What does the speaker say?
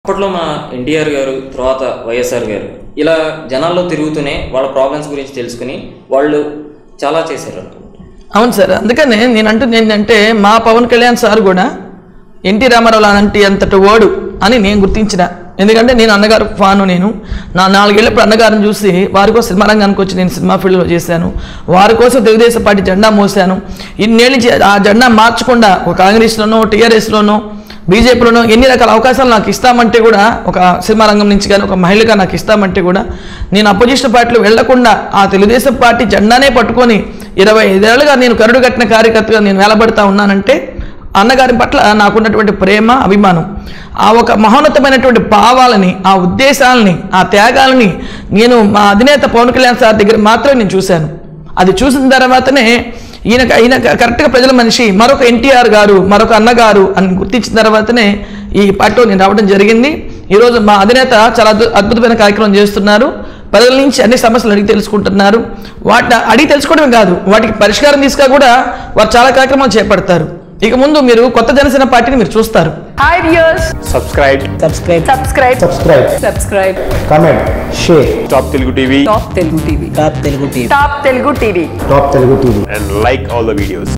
అప్పట్లో మా ఎన్టీఆర్ గారు తర్వాత వైఎస్ఆర్ గారు ఇలా జనాల్లో తిరుగుతూనే వాళ్ళ ప్రాబ్లమ్స్ గురించి తెలుసుకుని వాళ్ళు చాలా చేశారు అవును సార్ అందుకనే నేను అంటుంది ఏంటంటే మా పవన్ కళ్యాణ్ సార్ కూడా ఎన్టీ రామారావు లాంటి అంతటి ఓడు అని నేను గుర్తించిన ఎందుకంటే నేను అన్నగారు ఫాను నేను నా నాలుగేళ్ళప్పుడు అన్నగారిని చూసి వారి కోసం సినిమా రంగానికి వచ్చి నేను సినిమా ఫీల్డ్లో చేశాను వారి కోసం తెలుగుదేశం పార్టీ జెండా మోసాను ఇన్నేళ్ళు చే- ఆ జెండా మార్చకుండా ఒక కాంగ్రెస్లోనో టీఆర్ఎస్లోనో బీజేపీలోనో ఎన్ని రకాల అవకాశాలు నాకు ఇస్తామంటే కూడా ఒక సినిమా రంగం నుంచి కానీ ఒక మహిళగా నాకు ఇస్తామంటే కూడా నేను అపోజిషన్ పార్టీలో వెళ్లకుండా ఆ తెలుగుదేశం పార్టీ జెండానే పట్టుకొని ఇరవై ఐదేళ్లుగా నేను కరుడు కట్టిన కార్యకర్తగా నేను వేలబడతా ఉన్నానంటే అన్నగారి పట్ల నాకున్నటువంటి ప్రేమ అభిమానం ఆ ఒక మహోన్నతమైనటువంటి భావాలని ఆ ఉద్దేశాలని ఆ త్యాగాలని నేను మా అధినేత పవన్ కళ్యాణ్ సార్ దగ్గర మాత్రమే నేను చూశాను అది చూసిన తర్వాతనే ఈయన ఈయన కరెక్ట్గా ప్రజల మనిషి మరొక ఎన్టీఆర్ గారు మరొక అన్నగారు అని గుర్తించిన తర్వాతనే ఈ పార్టీలో నేను రావడం జరిగింది ఈరోజు మా అధినేత చాలా అద్భు- అద్భుతమైన కార్యక్రమం చేస్తున్నారు ప్రజల నుంచి అన్ని సమస్యలు అడిగి తెలుసుకుంటున్నారు వాటిని అడిగి తెలుసుకోవడమే కాదు వాటికి పరిష్కారం తీసుకా కూడా వారు చాలా కార్యక్రమాలు చేపడతారు ఇక ముందు మీరు కొత్త జనసేన పార్టీని మీరు చూస్తారు Hi viewers, subscribe subscribe, subscribe, subscribe, comment, share. top telugu tv Top Telugu TV, Top Telugu TV Top Telugu TV. Top Telugu TV. and like all the videos